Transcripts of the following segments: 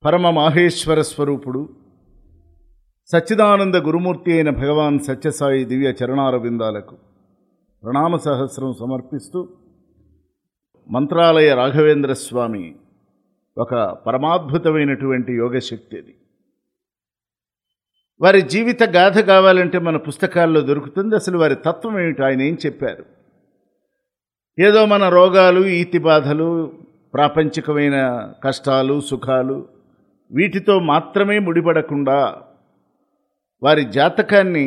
పరమ మాహేశ్వర స్వరూపుడు సచ్చిదానంద గురుమూర్తి అయిన భగవాన్ సత్యసాయి దివ్య చరణార బిందాలకు ప్రణామ సహస్రం సమర్పిస్తూ మంత్రాలయ రాఘవేంద్ర స్వామి ఒక పరమాద్భుతమైనటువంటి యోగశక్తి అది వారి జీవిత గాథ కావాలంటే మన పుస్తకాల్లో దొరుకుతుంది అసలు వారి తత్వం ఏమిటి ఆయన ఏం చెప్పారు ఏదో మన రోగాలు ఈతి బాధలు ప్రాపంచికమైన కష్టాలు సుఖాలు వీటితో మాత్రమే ముడిపడకుండా వారి జాతకాన్ని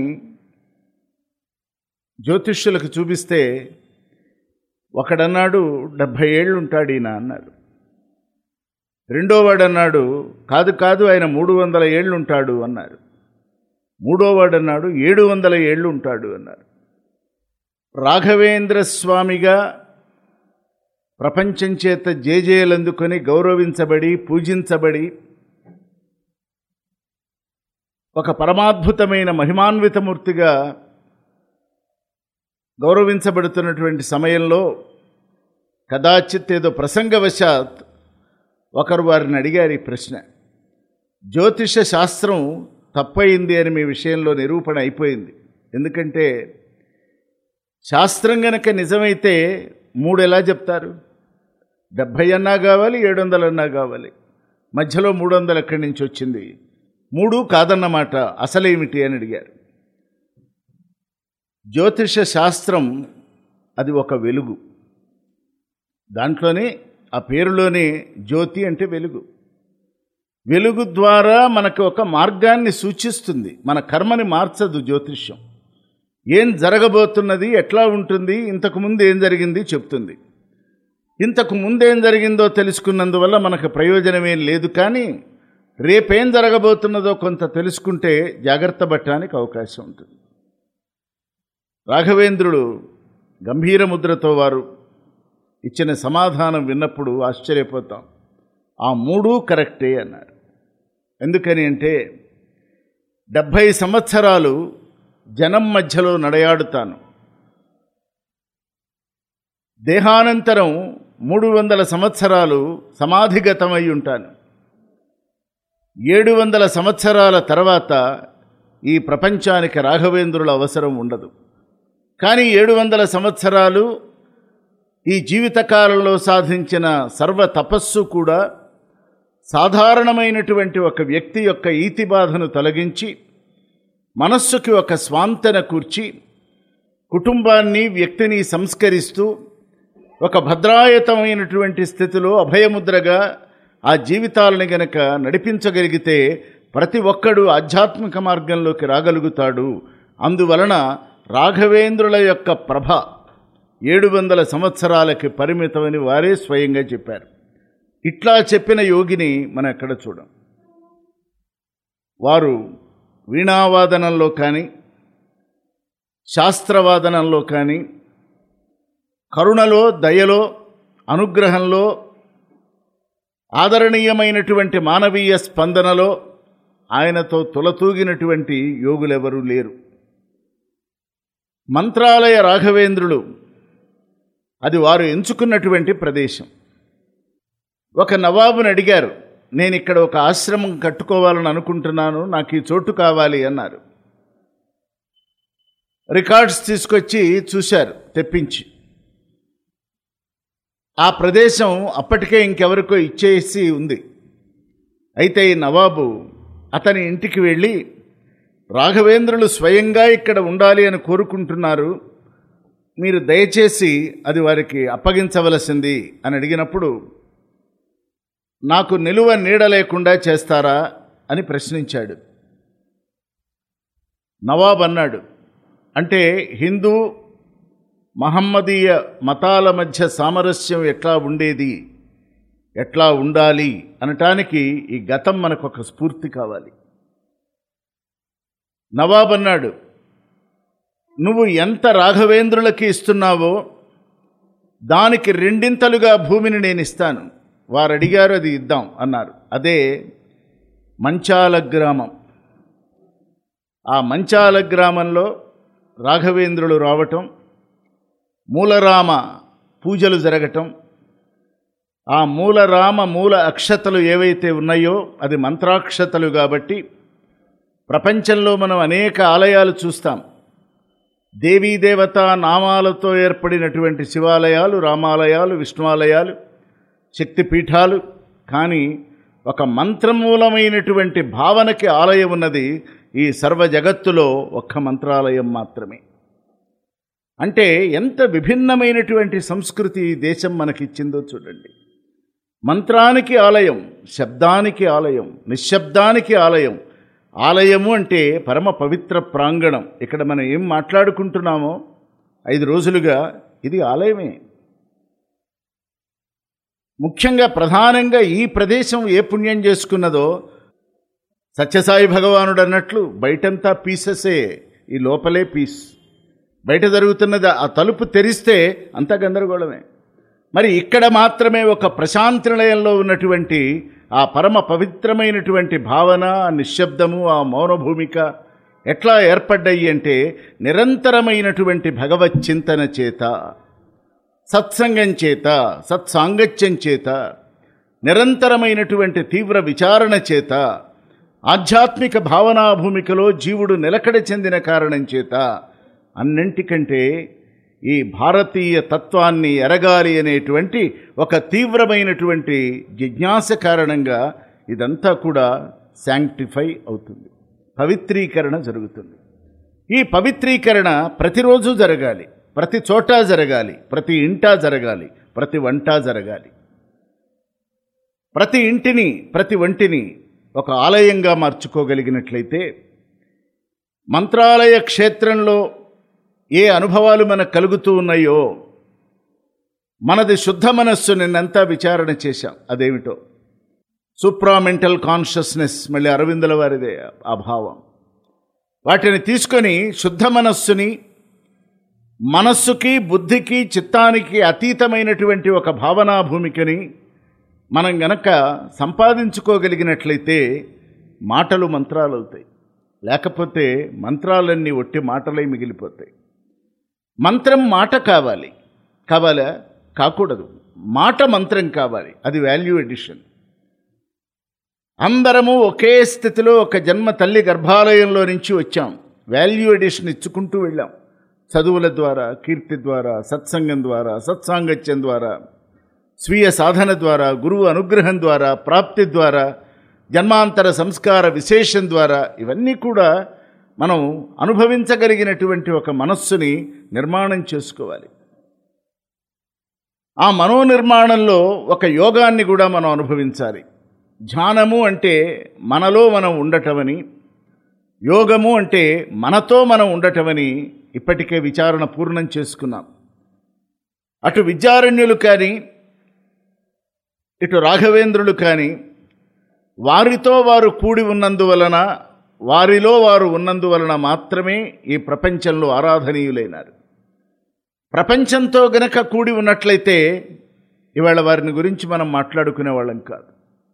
జ్యోతిష్యులకు చూపిస్తే ఒకడన్నాడు డెబ్భై ఏళ్ళు ఉంటాడు ఈయన అన్నారు రెండోవాడు అన్నాడు కాదు కాదు ఆయన మూడు వందల ఏళ్ళు ఉంటాడు అన్నారు మూడోవాడు అన్నాడు ఏడు వందల ఏళ్ళు ఉంటాడు అన్నారు రాఘవేంద్ర స్వామిగా ప్రపంచం చేత జేజేలందుకొని గౌరవించబడి పూజించబడి ఒక పరమాద్భుతమైన మహిమాన్వితమూర్తిగా గౌరవించబడుతున్నటువంటి సమయంలో కదాచిత్ ఏదో ప్రసంగవశాత్ ఒకరు వారిని అడిగారు ఈ ప్రశ్న జ్యోతిష శాస్త్రం తప్పయింది అని మీ విషయంలో నిరూపణ అయిపోయింది ఎందుకంటే శాస్త్రం గనక నిజమైతే మూడు ఎలా చెప్తారు డెబ్భై అన్నా కావాలి ఏడు వందలు అన్నా కావాలి మధ్యలో మూడు వందలు ఎక్కడి నుంచి వచ్చింది మూడు కాదన్నమాట అసలేమిటి అని అడిగారు జ్యోతిష శాస్త్రం అది ఒక వెలుగు దాంట్లోనే ఆ పేరులోనే జ్యోతి అంటే వెలుగు వెలుగు ద్వారా మనకు ఒక మార్గాన్ని సూచిస్తుంది మన కర్మని మార్చదు జ్యోతిష్యం ఏం జరగబోతున్నది ఎట్లా ఉంటుంది ఇంతకు ముందు ఏం జరిగింది చెప్తుంది ఇంతకు ముందేం జరిగిందో తెలుసుకున్నందువల్ల మనకు ప్రయోజనమేం లేదు కానీ రేపేం జరగబోతున్నదో కొంత తెలుసుకుంటే జాగ్రత్త పట్టడానికి అవకాశం ఉంటుంది రాఘవేంద్రుడు గంభీర ముద్రతో వారు ఇచ్చిన సమాధానం విన్నప్పుడు ఆశ్చర్యపోతాం ఆ మూడు కరెక్టే అన్నారు ఎందుకని అంటే డెబ్భై సంవత్సరాలు జనం మధ్యలో నడయాడుతాను దేహానంతరం మూడు వందల సంవత్సరాలు సమాధిగతమై ఉంటాను ఏడు వందల సంవత్సరాల తర్వాత ఈ ప్రపంచానికి రాఘవేంద్రుల అవసరం ఉండదు కానీ ఏడు వందల సంవత్సరాలు ఈ జీవితకాలంలో సాధించిన సర్వ తపస్సు కూడా సాధారణమైనటువంటి ఒక వ్యక్తి యొక్క ఈతి బాధను తొలగించి మనస్సుకి ఒక స్వాంతన కూర్చి కుటుంబాన్ని వ్యక్తిని సంస్కరిస్తూ ఒక భద్రాయతమైనటువంటి స్థితిలో అభయముద్రగా ఆ జీవితాలని గనక నడిపించగలిగితే ప్రతి ఒక్కడు ఆధ్యాత్మిక మార్గంలోకి రాగలుగుతాడు అందువలన రాఘవేంద్రుల యొక్క ప్రభ ఏడు వందల సంవత్సరాలకి పరిమితమని వారే స్వయంగా చెప్పారు ఇట్లా చెప్పిన యోగిని మనం ఎక్కడ చూడం వారు వీణావాదనంలో కానీ శాస్త్రవాదనంలో కానీ కరుణలో దయలో అనుగ్రహంలో ఆదరణీయమైనటువంటి మానవీయ స్పందనలో ఆయనతో తులతూగినటువంటి యోగులెవరూ లేరు మంత్రాలయ రాఘవేంద్రులు అది వారు ఎంచుకున్నటువంటి ప్రదేశం ఒక నవాబుని అడిగారు నేను ఇక్కడ ఒక ఆశ్రమం కట్టుకోవాలని అనుకుంటున్నాను నాకు ఈ చోటు కావాలి అన్నారు రికార్డ్స్ తీసుకొచ్చి చూశారు తెప్పించి ఆ ప్రదేశం అప్పటికే ఇంకెవరికో ఇచ్చేసి ఉంది అయితే ఈ నవాబు అతని ఇంటికి వెళ్ళి రాఘవేంద్రులు స్వయంగా ఇక్కడ ఉండాలి అని కోరుకుంటున్నారు మీరు దయచేసి అది వారికి అప్పగించవలసింది అని అడిగినప్పుడు నాకు నిలువ నీడ లేకుండా చేస్తారా అని ప్రశ్నించాడు నవాబ్ అన్నాడు అంటే హిందూ మహమ్మదీయ మతాల మధ్య సామరస్యం ఎట్లా ఉండేది ఎట్లా ఉండాలి అనటానికి ఈ గతం మనకు ఒక స్ఫూర్తి కావాలి నవాబ్ అన్నాడు నువ్వు ఎంత రాఘవేంద్రులకి ఇస్తున్నావో దానికి రెండింతలుగా భూమిని నేను ఇస్తాను వారు అడిగారు అది ఇద్దాం అన్నారు అదే మంచాల గ్రామం ఆ మంచాల గ్రామంలో రాఘవేంద్రులు రావటం మూలరామ పూజలు జరగటం ఆ మూల రామ మూల అక్షతలు ఏవైతే ఉన్నాయో అది మంత్రాక్షతలు కాబట్టి ప్రపంచంలో మనం అనేక ఆలయాలు చూస్తాం దేవీ దేవత నామాలతో ఏర్పడినటువంటి శివాలయాలు రామాలయాలు విష్ణువాలయాలు శక్తిపీఠాలు కానీ ఒక మంత్రమూలమైనటువంటి భావనకి ఆలయం ఉన్నది ఈ సర్వ జగత్తులో ఒక్క మంత్రాలయం మాత్రమే అంటే ఎంత విభిన్నమైనటువంటి సంస్కృతి ఈ దేశం మనకిచ్చిందో చూడండి మంత్రానికి ఆలయం శబ్దానికి ఆలయం నిశ్శబ్దానికి ఆలయం ఆలయము అంటే పరమ పవిత్ర ప్రాంగణం ఇక్కడ మనం ఏం మాట్లాడుకుంటున్నామో ఐదు రోజులుగా ఇది ఆలయమే ముఖ్యంగా ప్రధానంగా ఈ ప్రదేశం ఏ పుణ్యం చేసుకున్నదో సత్యసాయి భగవానుడు అన్నట్లు బయటంతా పీసెసే ఈ లోపలే పీస్ బయట జరుగుతున్నది ఆ తలుపు తెరిస్తే అంతా గందరగోళమే మరి ఇక్కడ మాత్రమే ఒక ప్రశాంతి నిలయంలో ఉన్నటువంటి ఆ పరమ పవిత్రమైనటువంటి భావన ఆ నిశ్శబ్దము ఆ మౌనభూమిక ఎట్లా ఏర్పడ్డాయి అంటే నిరంతరమైనటువంటి భగవత్ చింతన చేత సత్సంగం చేత సత్సాంగత్యం చేత నిరంతరమైనటువంటి తీవ్ర విచారణ చేత ఆధ్యాత్మిక భావనా భూమికలో జీవుడు నిలకడ చెందిన కారణం చేత అన్నింటికంటే ఈ భారతీయ తత్వాన్ని ఎరగాలి అనేటువంటి ఒక తీవ్రమైనటువంటి జిజ్ఞాస కారణంగా ఇదంతా కూడా శాంక్టిఫై అవుతుంది పవిత్రీకరణ జరుగుతుంది ఈ పవిత్రీకరణ ప్రతిరోజు జరగాలి ప్రతి చోట జరగాలి ప్రతి ఇంటా జరగాలి ప్రతి వంట జరగాలి ప్రతి ఇంటిని ప్రతి వంటిని ఒక ఆలయంగా మార్చుకోగలిగినట్లయితే మంత్రాలయ క్షేత్రంలో ఏ అనుభవాలు మనకు కలుగుతూ ఉన్నాయో మనది శుద్ధ మనస్సు నిన్నంతా విచారణ చేశాం అదేమిటో సూప్రామెంటల్ కాన్షియస్నెస్ మళ్ళీ అరవిందుల వారిదే ఆ భావం వాటిని తీసుకొని శుద్ధ మనస్సుని మనస్సుకి బుద్ధికి చిత్తానికి అతీతమైనటువంటి ఒక భావనా భూమికని మనం గనక సంపాదించుకోగలిగినట్లయితే మాటలు మంత్రాలు అవుతాయి లేకపోతే మంత్రాలన్నీ ఒట్టి మాటలై మిగిలిపోతాయి మంత్రం మాట కావాలి కావాలా కాకూడదు మాట మంత్రం కావాలి అది వాల్యూ ఎడిషన్ అందరము ఒకే స్థితిలో ఒక జన్మ తల్లి గర్భాలయంలో నుంచి వచ్చాం వాల్యూ ఎడిషన్ ఇచ్చుకుంటూ వెళ్ళాం చదువుల ద్వారా కీర్తి ద్వారా సత్సంగం ద్వారా సత్సాంగత్యం ద్వారా స్వీయ సాధన ద్వారా గురువు అనుగ్రహం ద్వారా ప్రాప్తి ద్వారా జన్మాంతర సంస్కార విశేషం ద్వారా ఇవన్నీ కూడా మనం అనుభవించగలిగినటువంటి ఒక మనస్సుని నిర్మాణం చేసుకోవాలి ఆ మనోనిర్మాణంలో ఒక యోగాన్ని కూడా మనం అనుభవించాలి ధ్యానము అంటే మనలో మనం ఉండటమని యోగము అంటే మనతో మనం ఉండటమని ఇప్పటికే విచారణ పూర్ణం చేసుకున్నాం అటు విద్యారణ్యులు కానీ ఇటు రాఘవేంద్రులు కానీ వారితో వారు కూడి ఉన్నందువలన వారిలో వారు ఉన్నందువలన మాత్రమే ఈ ప్రపంచంలో ఆరాధనీయులైనారు ప్రపంచంతో గనక కూడి ఉన్నట్లయితే ఇవాళ వారిని గురించి మనం మాట్లాడుకునే వాళ్ళం కాదు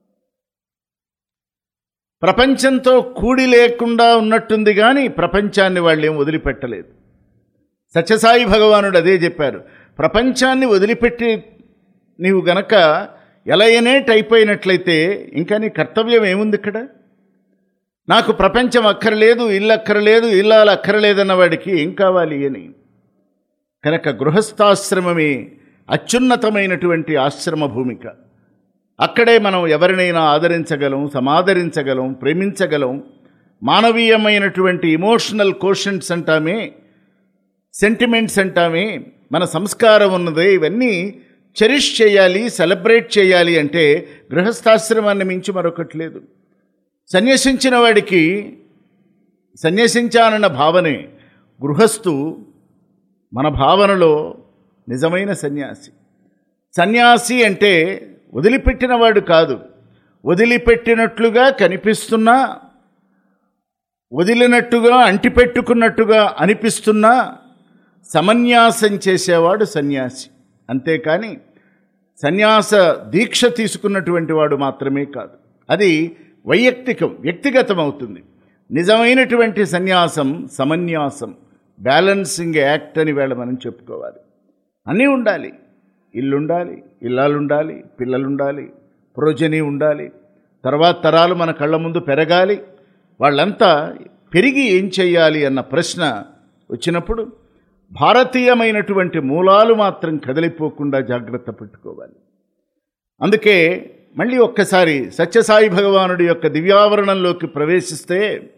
ప్రపంచంతో కూడి లేకుండా ఉన్నట్టుంది కానీ ప్రపంచాన్ని వాళ్ళు ఏం వదిలిపెట్టలేదు సత్యసాయి భగవానుడు అదే చెప్పారు ప్రపంచాన్ని వదిలిపెట్టి నీవు గనక ఎలయనేట్ అయిపోయినట్లయితే ఇంకా నీ కర్తవ్యం ఏముంది ఇక్కడ నాకు ప్రపంచం అక్కర్లేదు ఇల్లు అక్కర్లేదు ఇల్లాలు అక్కర్లేదన్న వాడికి ఏం కావాలి అని కనుక గృహస్థాశ్రమమే అత్యున్నతమైనటువంటి ఆశ్రమ భూమిక అక్కడే మనం ఎవరినైనా ఆదరించగలం సమాదరించగలం ప్రేమించగలం మానవీయమైనటువంటి ఇమోషనల్ కోషన్స్ అంటామే సెంటిమెంట్స్ అంటామే మన సంస్కారం ఉన్నదే ఇవన్నీ చెరిష్ చేయాలి సెలబ్రేట్ చేయాలి అంటే గృహస్థాశ్రమాన్ని మించి మరొకటి లేదు సన్యసించిన వాడికి సన్యసించానన్న భావనే గృహస్థు మన భావనలో నిజమైన సన్యాసి సన్యాసి అంటే వదిలిపెట్టినవాడు కాదు వదిలిపెట్టినట్లుగా కనిపిస్తున్నా వదిలినట్టుగా అంటిపెట్టుకున్నట్టుగా అనిపిస్తున్నా సమన్యాసం చేసేవాడు సన్యాసి అంతేకాని సన్యాస దీక్ష తీసుకున్నటువంటి వాడు మాత్రమే కాదు అది వైయక్తికం వ్యక్తిగతం అవుతుంది నిజమైనటువంటి సన్యాసం సమన్యాసం బ్యాలెన్సింగ్ యాక్ట్ అని వేళ మనం చెప్పుకోవాలి అన్నీ ఉండాలి ఇల్లుండాలి ఇల్లాలుండాలి పిల్లలుండాలి ప్రోజని ఉండాలి తర్వాత తరాలు మన కళ్ళ ముందు పెరగాలి వాళ్ళంతా పెరిగి ఏం చెయ్యాలి అన్న ప్రశ్న వచ్చినప్పుడు భారతీయమైనటువంటి మూలాలు మాత్రం కదిలిపోకుండా జాగ్రత్త పెట్టుకోవాలి అందుకే మళ్ళీ ఒక్కసారి సత్యసాయి భగవానుడి యొక్క దివ్యావరణంలోకి ప్రవేశిస్తే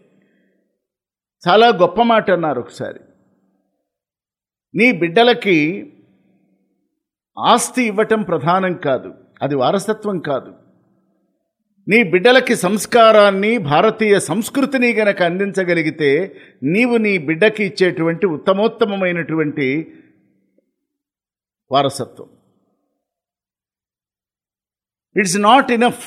చాలా గొప్ప మాట అన్నారు ఒకసారి నీ బిడ్డలకి ఆస్తి ఇవ్వటం ప్రధానం కాదు అది వారసత్వం కాదు నీ బిడ్డలకి సంస్కారాన్ని భారతీయ సంస్కృతిని గనక అందించగలిగితే నీవు నీ బిడ్డకి ఇచ్చేటువంటి ఉత్తమోత్తమమైనటువంటి వారసత్వం it's not enough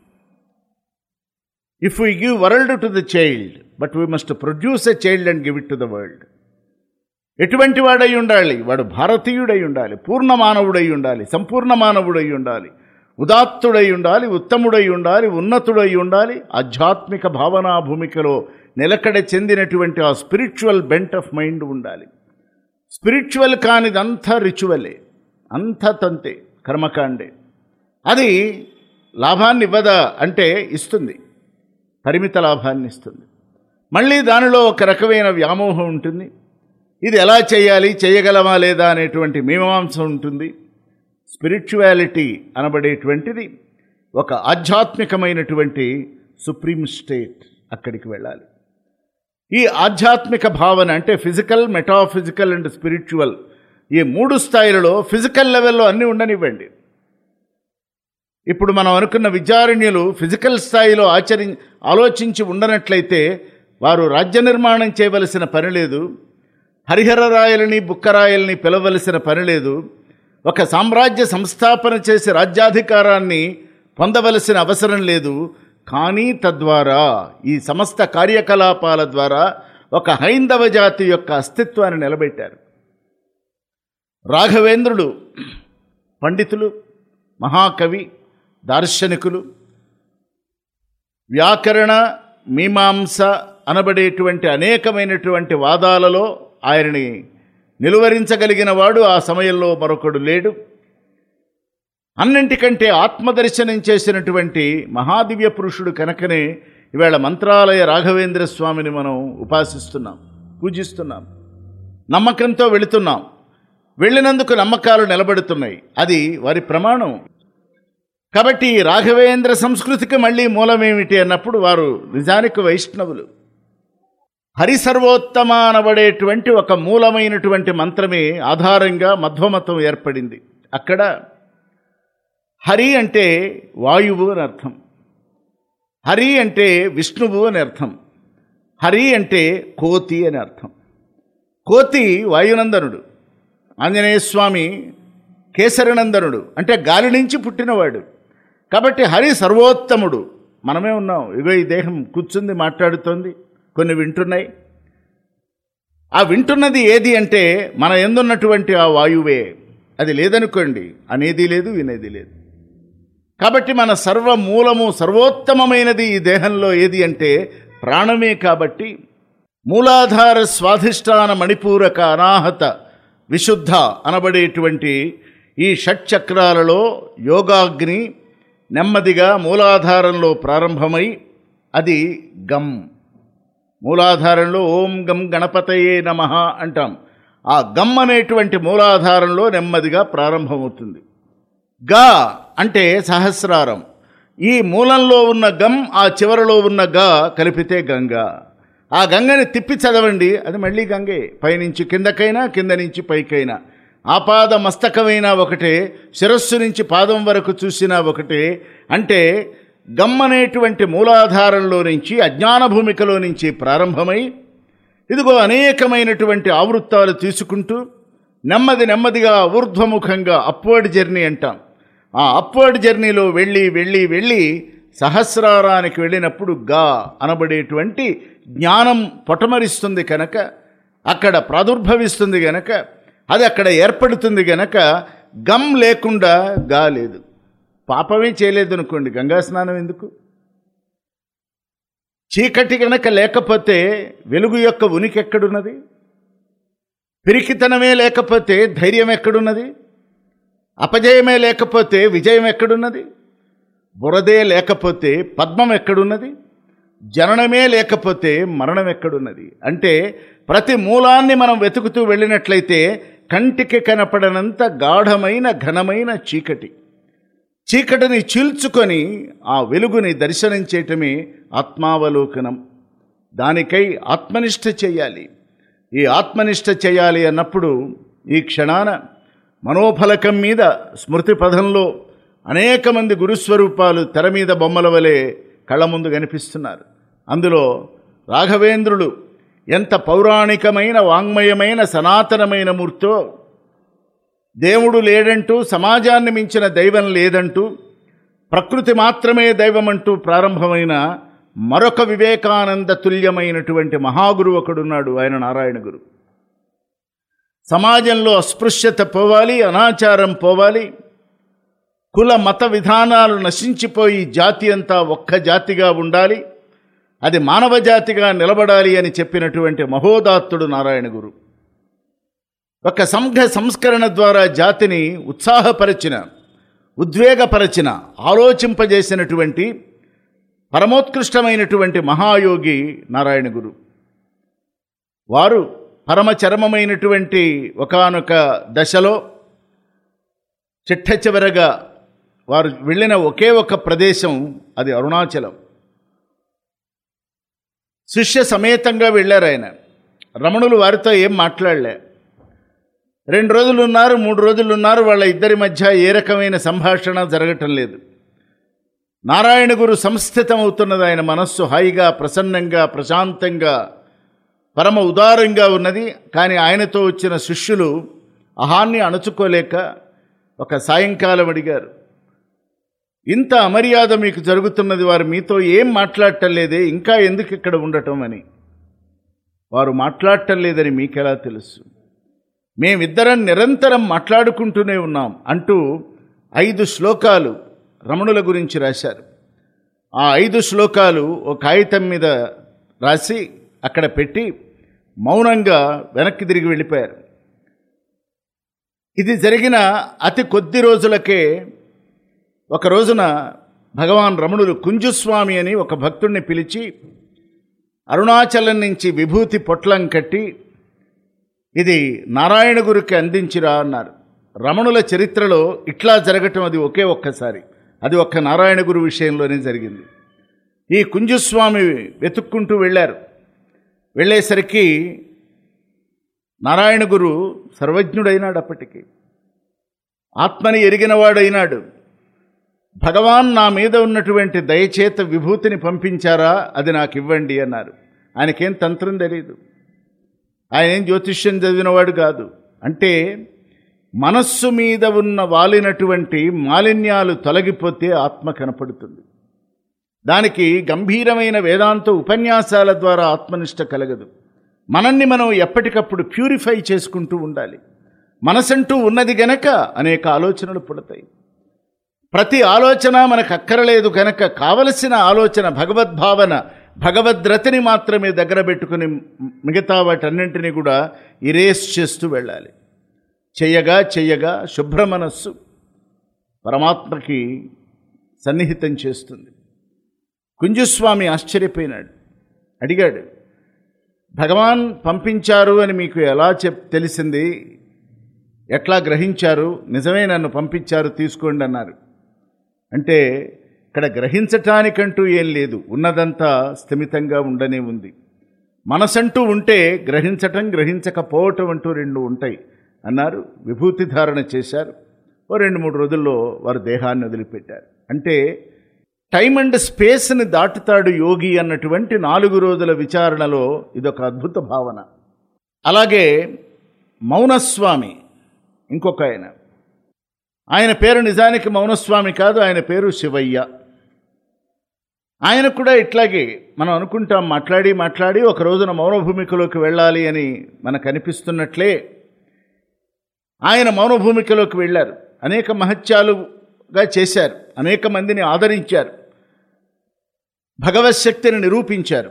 if we give world to the child but we must produce a child and give it to the world ఎటువంటి వాడై ఉండాలి వాడు భారతీయుడై ఉండాలి పూర్ణ మానవుడై ఉండాలి సంపూర్ణ మానవుడై ఉండాలి ఉదాత్తుడై ఉండాలి ఉత్తముడై ఉండాలి ఉన్నతుడై ఉండాలి ఆధ్యాత్మిక భావనా భూమికలో నిలకడ చెందినటువంటి ఆ స్పిరిచువల్ బెంట్ ఆఫ్ మైండ్ ఉండాలి స్పిరిచువల్ కానిదంతా రిచువలే అంతా తంతే కర్మకాండే అది లాభాన్ని ఇవ్వదా అంటే ఇస్తుంది పరిమిత లాభాన్ని ఇస్తుంది మళ్ళీ దానిలో ఒక రకమైన వ్యామోహం ఉంటుంది ఇది ఎలా చేయాలి చేయగలమా లేదా అనేటువంటి మీమాంస ఉంటుంది స్పిరిచువాలిటీ అనబడేటువంటిది ఒక ఆధ్యాత్మికమైనటువంటి సుప్రీం స్టేట్ అక్కడికి వెళ్ళాలి ఈ ఆధ్యాత్మిక భావన అంటే ఫిజికల్ మెటాఫిజికల్ అండ్ స్పిరిచువల్ ఈ మూడు స్థాయిలలో ఫిజికల్ లెవెల్లో అన్నీ ఉండనివ్వండి ఇప్పుడు మనం అనుకున్న విచారణ్యులు ఫిజికల్ స్థాయిలో ఆచరి ఆలోచించి ఉండనట్లయితే వారు రాజ్య నిర్మాణం చేయవలసిన పని లేదు హరిహరరాయలని బుక్కరాయల్ని పిలవలసిన పని లేదు ఒక సామ్రాజ్య సంస్థాపన చేసి రాజ్యాధికారాన్ని పొందవలసిన అవసరం లేదు కానీ తద్వారా ఈ సమస్త కార్యకలాపాల ద్వారా ఒక హైందవ జాతి యొక్క అస్తిత్వాన్ని నిలబెట్టారు రాఘవేంద్రుడు పండితులు మహాకవి దార్శనికులు వ్యాకరణ మీమాంస అనబడేటువంటి అనేకమైనటువంటి వాదాలలో ఆయనని నిలువరించగలిగిన వాడు ఆ సమయంలో మరొకడు లేడు అన్నింటికంటే ఆత్మదర్శనం చేసినటువంటి మహాదివ్య పురుషుడు కనుకనే ఇవాళ మంత్రాలయ రాఘవేంద్ర స్వామిని మనం ఉపాసిస్తున్నాం పూజిస్తున్నాం నమ్మకంతో వెళుతున్నాం వెళ్ళినందుకు నమ్మకాలు నిలబడుతున్నాయి అది వారి ప్రమాణం కాబట్టి ఈ రాఘవేంద్ర సంస్కృతికి మళ్ళీ మూలమేమిటి అన్నప్పుడు వారు నిజానికి వైష్ణవులు హరి సర్వోత్తమ అనబడేటువంటి ఒక మూలమైనటువంటి మంత్రమే ఆధారంగా మధ్వమతం ఏర్పడింది అక్కడ హరి అంటే వాయువు అని అర్థం హరి అంటే విష్ణువు అని అర్థం హరి అంటే కోతి అని అర్థం కోతి వాయునందనుడు ఆంజనేయ స్వామి కేసరనందనుడు అంటే గాలి నుంచి పుట్టినవాడు కాబట్టి హరి సర్వోత్తముడు మనమే ఉన్నాం ఇగో ఈ దేహం కూర్చుంది మాట్లాడుతోంది కొన్ని వింటున్నాయి ఆ వింటున్నది ఏది అంటే మన ఎందున్నటువంటి ఆ వాయువే అది లేదనుకోండి అనేది లేదు వినేది లేదు కాబట్టి మన సర్వ మూలము సర్వోత్తమమైనది ఈ దేహంలో ఏది అంటే ప్రాణమే కాబట్టి మూలాధార స్వాధిష్టాన మణిపూరక అనాహత విశుద్ధ అనబడేటువంటి ఈ షట్చక్రాలలో యోగాగ్ని నెమ్మదిగా మూలాధారంలో ప్రారంభమై అది గమ్ మూలాధారంలో ఓం గం గణపతయే నమ అంటాం ఆ గమ్ అనేటువంటి మూలాధారంలో నెమ్మదిగా ప్రారంభమవుతుంది గా అంటే సహస్రారం ఈ మూలంలో ఉన్న గమ్ ఆ చివరలో ఉన్న గా కలిపితే గంగా ఆ గంగని తిప్పి చదవండి అది మళ్ళీ గంగే పైనుంచి కిందకైనా కింద నుంచి పైకైనా ఆపాద మస్తకమైనా ఒకటే శిరస్సు నుంచి పాదం వరకు చూసినా ఒకటే అంటే గమ్ అనేటువంటి మూలాధారంలో నుంచి అజ్ఞాన భూమికలో నుంచి ప్రారంభమై ఇదిగో అనేకమైనటువంటి ఆవృత్తాలు తీసుకుంటూ నెమ్మది నెమ్మదిగా ఊర్ధ్వముఖంగా అప్వర్డ్ జర్నీ అంటాం ఆ అప్వర్డ్ జర్నీలో వెళ్ళి వెళ్ళి వెళ్ళి సహస్రారానికి వెళ్ళినప్పుడు గా అనబడేటువంటి జ్ఞానం పొటమరిస్తుంది కనుక అక్కడ ప్రాదుర్భవిస్తుంది గనక అది అక్కడ ఏర్పడుతుంది గనక గమ్ లేకుండా గా లేదు పాపమే చేయలేదు అనుకోండి గంగా స్నానం ఎందుకు చీకటి గనక లేకపోతే వెలుగు యొక్క ఉనికి ఎక్కడున్నది పిరికితనమే లేకపోతే ధైర్యం ఎక్కడున్నది అపజయమే లేకపోతే విజయం ఎక్కడున్నది బురదే లేకపోతే పద్మం ఎక్కడున్నది జననమే లేకపోతే మరణం ఎక్కడున్నది అంటే ప్రతి మూలాన్ని మనం వెతుకుతూ వెళ్ళినట్లయితే కంటికి కనపడనంత గాఢమైన ఘనమైన చీకటి చీకటిని చీల్చుకొని ఆ వెలుగుని దర్శనం చేయటమే ఆత్మావలోకనం దానికై ఆత్మనిష్ట చేయాలి ఈ ఆత్మనిష్ట చేయాలి అన్నప్పుడు ఈ క్షణాన మనోఫలకం మీద స్మృతి పదంలో అనేక మంది గురుస్వరూపాలు తెర మీద బొమ్మల వలె కళ్ళ ముందు కనిపిస్తున్నారు అందులో రాఘవేంద్రుడు ఎంత పౌరాణికమైన వాంగ్మయమైన సనాతనమైన మూర్తో దేవుడు లేడంటూ సమాజాన్ని మించిన దైవం లేదంటూ ప్రకృతి మాత్రమే దైవమంటూ ప్రారంభమైన మరొక వివేకానంద తుల్యమైనటువంటి మహాగురు ఒకడున్నాడు ఆయన నారాయణ గురు సమాజంలో అస్పృశ్యత పోవాలి అనాచారం పోవాలి కుల మత విధానాలు నశించిపోయి జాతి అంతా ఒక్క జాతిగా ఉండాలి అది మానవ జాతిగా నిలబడాలి అని చెప్పినటువంటి మహోదాత్తుడు నారాయణ గురు ఒక సంఘ సంస్కరణ ద్వారా జాతిని ఉత్సాహపరిచిన ఉద్వేగపరచిన ఆలోచింపజేసినటువంటి పరమోత్కృష్టమైనటువంటి మహాయోగి నారాయణ గురు వారు పరమచరమమైనటువంటి ఒకానొక దశలో చిట్ట చివరగా వారు వెళ్ళిన ఒకే ఒక ప్రదేశం అది అరుణాచలం శిష్య సమేతంగా వెళ్ళారు ఆయన రమణులు వారితో ఏం మాట్లాడలే రెండు రోజులు ఉన్నారు మూడు రోజులు ఉన్నారు వాళ్ళ ఇద్దరి మధ్య ఏ రకమైన సంభాషణ జరగటం లేదు నారాయణ గురు సంస్థితమవుతున్నది ఆయన మనస్సు హాయిగా ప్రసన్నంగా ప్రశాంతంగా పరమ ఉదారంగా ఉన్నది కానీ ఆయనతో వచ్చిన శిష్యులు అహాన్ని అణుచుకోలేక ఒక సాయంకాలం అడిగారు ఇంత అమర్యాద మీకు జరుగుతున్నది వారు మీతో ఏం మాట్లాడటం లేదే ఇంకా ఎందుకు ఇక్కడ ఉండటం అని వారు మాట్లాడటం లేదని మీకెలా తెలుసు మేమిద్దరం నిరంతరం మాట్లాడుకుంటూనే ఉన్నాం అంటూ ఐదు శ్లోకాలు రమణుల గురించి రాశారు ఆ ఐదు శ్లోకాలు ఒక కాగితం మీద రాసి అక్కడ పెట్టి మౌనంగా వెనక్కి తిరిగి వెళ్ళిపోయారు ఇది జరిగిన అతి కొద్ది రోజులకే ఒక రోజున భగవాన్ రమణులు కుంజుస్వామి అని ఒక భక్తుడిని పిలిచి అరుణాచలం నుంచి విభూతి పొట్లం కట్టి ఇది నారాయణ గురికి అందించిరా అన్నారు రమణుల చరిత్రలో ఇట్లా జరగటం అది ఒకే ఒక్కసారి అది ఒక్క నారాయణ గురు విషయంలోనే జరిగింది ఈ కుంజుస్వామి వెతుక్కుంటూ వెళ్ళారు వెళ్ళేసరికి నారాయణ గురు సర్వజ్ఞుడైనాడు అప్పటికి ఆత్మని ఎరిగినవాడైనాడు భగవాన్ నా మీద ఉన్నటువంటి దయచేత విభూతిని పంపించారా అది నాకు ఇవ్వండి అన్నారు ఆయనకేం తంత్రం తెలియదు ఆయన ఏం జ్యోతిష్యం చదివినవాడు కాదు అంటే మనస్సు మీద ఉన్న వాలినటువంటి మాలిన్యాలు తొలగిపోతే ఆత్మ కనపడుతుంది దానికి గంభీరమైన వేదాంత ఉపన్యాసాల ద్వారా ఆత్మనిష్ట కలగదు మనల్ని మనం ఎప్పటికప్పుడు ప్యూరిఫై చేసుకుంటూ ఉండాలి మనసంటూ ఉన్నది గనక అనేక ఆలోచనలు పుడతాయి ప్రతి ఆలోచన మనకు అక్కరలేదు కనుక కావలసిన ఆలోచన భగవద్భావన భగవద్రతిని మాత్రమే దగ్గర పెట్టుకుని మిగతా వాటన్నింటినీ కూడా ఇరేస్ చేస్తూ వెళ్ళాలి చెయ్యగా చెయ్యగా శుభ్ర మనస్సు పరమాత్మకి సన్నిహితం చేస్తుంది కుంజుస్వామి ఆశ్చర్యపోయినాడు అడిగాడు భగవాన్ పంపించారు అని మీకు ఎలా చెప్ తెలిసింది ఎట్లా గ్రహించారు నిజమే నన్ను పంపించారు తీసుకోండి అన్నారు అంటే ఇక్కడ గ్రహించటానికంటూ ఏం లేదు ఉన్నదంతా స్థిమితంగా ఉండనే ఉంది మనసంటూ ఉంటే గ్రహించటం గ్రహించకపోవటం అంటూ రెండు ఉంటాయి అన్నారు విభూతి ధారణ చేశారు ఓ రెండు మూడు రోజుల్లో వారు దేహాన్ని వదిలిపెట్టారు అంటే టైం అండ్ స్పేస్ని దాటుతాడు యోగి అన్నటువంటి నాలుగు రోజుల విచారణలో ఇదొక అద్భుత భావన అలాగే మౌనస్వామి ఇంకొక ఆయన ఆయన పేరు నిజానికి మౌనస్వామి కాదు ఆయన పేరు శివయ్య ఆయన కూడా ఇట్లాగే మనం అనుకుంటాం మాట్లాడి మాట్లాడి ఒక రోజున మౌనభూమికలోకి వెళ్ళాలి అని మనకు అనిపిస్తున్నట్లే ఆయన మౌనభూమికలోకి వెళ్ళారు అనేక మహత్యాలుగా చేశారు అనేక మందిని ఆదరించారు భగవత్ శక్తిని నిరూపించారు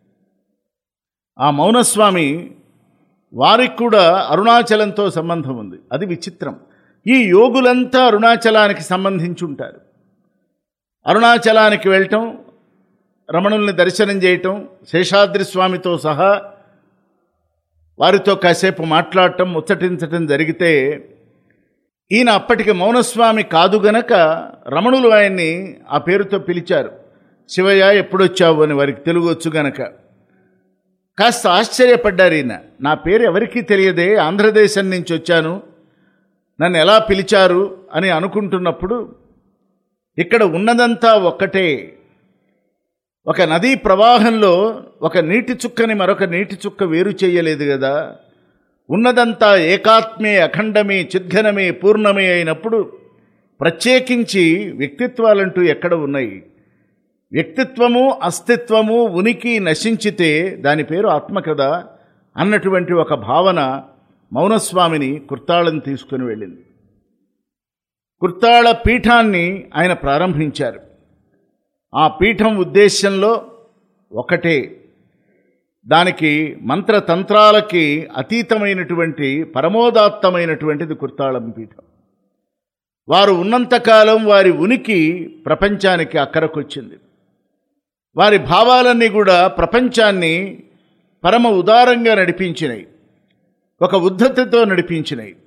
ఆ మౌనస్వామి వారికి కూడా అరుణాచలంతో సంబంధం ఉంది అది విచిత్రం ఈ యోగులంతా అరుణాచలానికి సంబంధించి ఉంటారు అరుణాచలానికి వెళ్ళటం రమణుల్ని దర్శనం చేయటం శేషాద్రి స్వామితో సహా వారితో కాసేపు మాట్లాడటం ముచ్చటించటం జరిగితే ఈయన అప్పటికి మౌనస్వామి కాదు గనక రమణులు ఆయన్ని ఆ పేరుతో పిలిచారు శివయ్య ఎప్పుడొచ్చావు అని వారికి తెలుగు వచ్చు గనక కాస్త ఆశ్చర్యపడ్డారు ఈయన నా పేరు ఎవరికీ తెలియదే ఆంధ్రదేశం నుంచి వచ్చాను నన్ను ఎలా పిలిచారు అని అనుకుంటున్నప్పుడు ఇక్కడ ఉన్నదంతా ఒక్కటే ఒక నదీ ప్రవాహంలో ఒక నీటి చుక్కని మరొక నీటి చుక్క వేరు చేయలేదు కదా ఉన్నదంతా ఏకాత్మే అఖండమే చిద్ఘనమే పూర్ణమే అయినప్పుడు ప్రత్యేకించి వ్యక్తిత్వాలంటూ ఎక్కడ ఉన్నాయి వ్యక్తిత్వము అస్తిత్వము ఉనికి నశించితే దాని పేరు ఆత్మ కదా అన్నటువంటి ఒక భావన మౌనస్వామిని కుర్తాళం తీసుకుని వెళ్ళింది కుర్తాళ పీఠాన్ని ఆయన ప్రారంభించారు ఆ పీఠం ఉద్దేశ్యంలో ఒకటే దానికి మంత్రతంత్రాలకి అతీతమైనటువంటి పరమోదాత్తమైనటువంటిది కుర్తాళం పీఠం వారు ఉన్నంతకాలం వారి ఉనికి ప్రపంచానికి అక్కరకొచ్చింది వారి భావాలన్నీ కూడా ప్రపంచాన్ని పరమ ఉదారంగా నడిపించినాయి ఒక ఉద్ధతితో నడిపించినాయి